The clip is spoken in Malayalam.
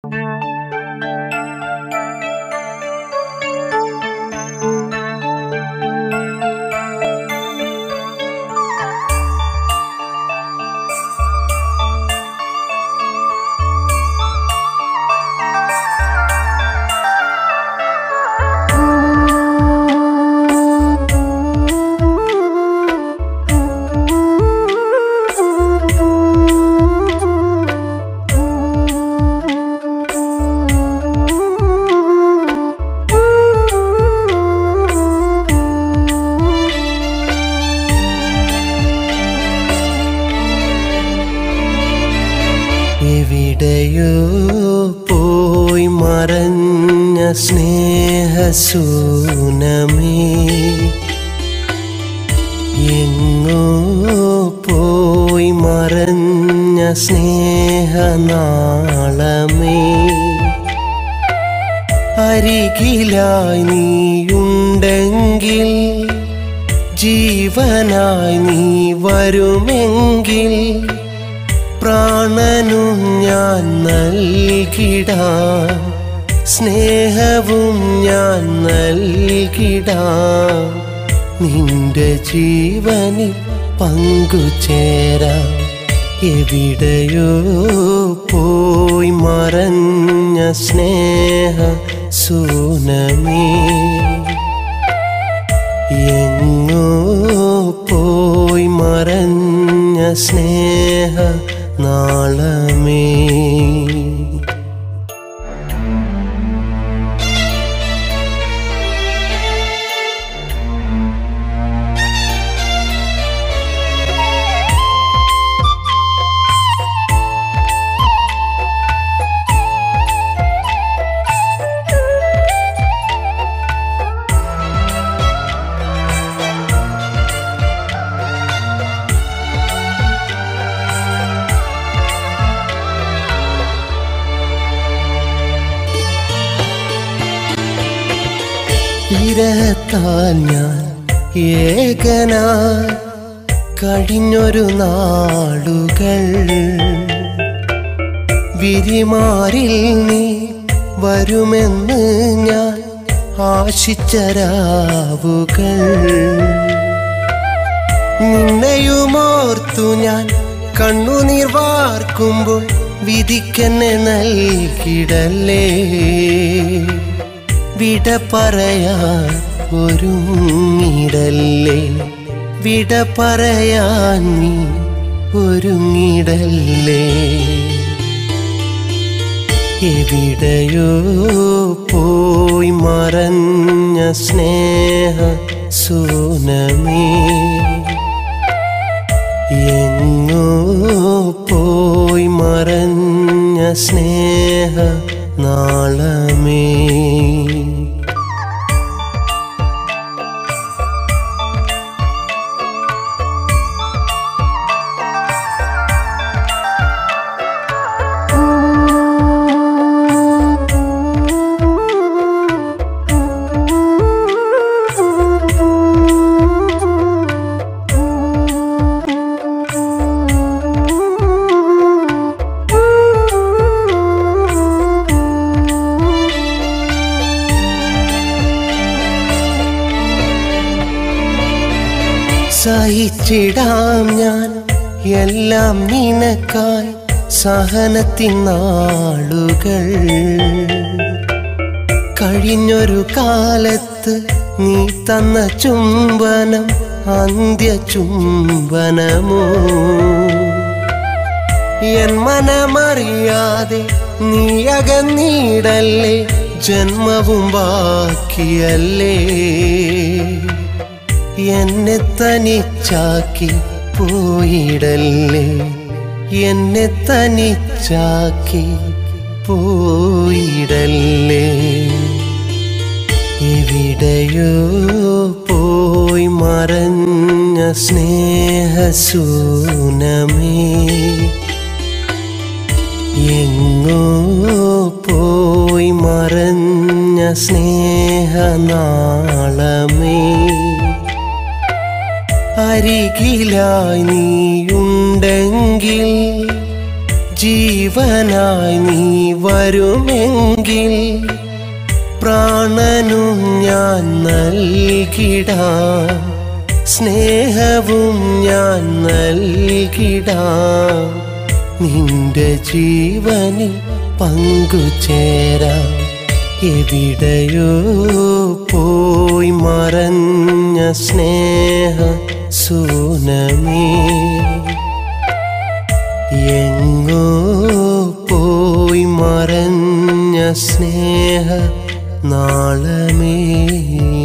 എവിടെയോ പോയി മറഞ്ഞ സ്നേഹസൂനമേ എങ്ങോ പോയി മറഞ്ഞ സ്നേഹനാളമേ അരികിലായി നീയുണ്ടെങ്കിൽ ജീവനായി നീ വരുമെങ്കിൽ പ്രാണനും ഞാൻ നൽകിടാം സ്നേഹവും ഞാൻ നൽകിടാം നിന്റെ ജീവനിൽ പങ്കുചേരാം എവിടെയോ പോയി മറഞ്ഞ സ്നേഹ സൂനമേ എങ്ങോ പോയി മറഞ്ഞ സ്നേഹ നാളമേ ഇരത്താൽ ഞാൻ ഏകനായി കഴിഞ്ഞൊരു നാളുകൾ വിരിമാറിൽ നീ വരുമെന്ന് ഞാൻ ആശിച്ച രാവുകൾ നിന്നെയുമോർത്തു ഞാൻ കണ്ണുനീർ വാർക്കുമ്പോൾ വിധിക്കെന്നെ നൽകിടല്ലേ വിട പറയാൻ ഒരുങ്ങിടല്ലേ വിട പറയാൻ നീ ഒരുങ്ങിടല്ലേ എവിടെയോ പോയി മറഞ്ഞ സ്നേഹ സൂനമേ എങ്ങോ പോയി മറഞ്ഞ സ്നേഹ നാളമേ സഹിച്ചിടാം ഞാൻ എല്ലാം നിനക്കായി സഹനത്തിൻ നാളുകൾ കഴിഞ്ഞൊരു കാലത്ത് നീ തന്ന ചുംബനം അന്ത്യ ചുംബനമോ എൻ മനമറിയാതെ നീ അകന്നീടല്ലേ ജന്മവും ബാക്കിയല്ലേ എന്നെ തനിച്ചാക്കി പോയിടല്ലേ എന്നെ തനിച്ചാക്കി പോയിടല്ലേ എവിടെയോ പോയി മറഞ്ഞ സ്നേഹസൂനമേ എങ്ങോ പോയി മറഞ്ഞ സ്നേഹനാളമേ അരികിലായി നീയുണ്ടെങ്കിൽ ജീവനായി നീ വരുമെങ്കിൽ പ്രാണനും ഞാൻ നൽകിടാം സ്നേഹവും ഞാൻ നൽകിടാം നിന്റെ ജീവനിൽ പങ്കുചേരാം എവിടെയോ പോയി മറഞ്ഞ സ്നേഹ സൂനമേ എങ്ങോ പോയി മറഞ്ഞ സ്നേഹ നാളമേ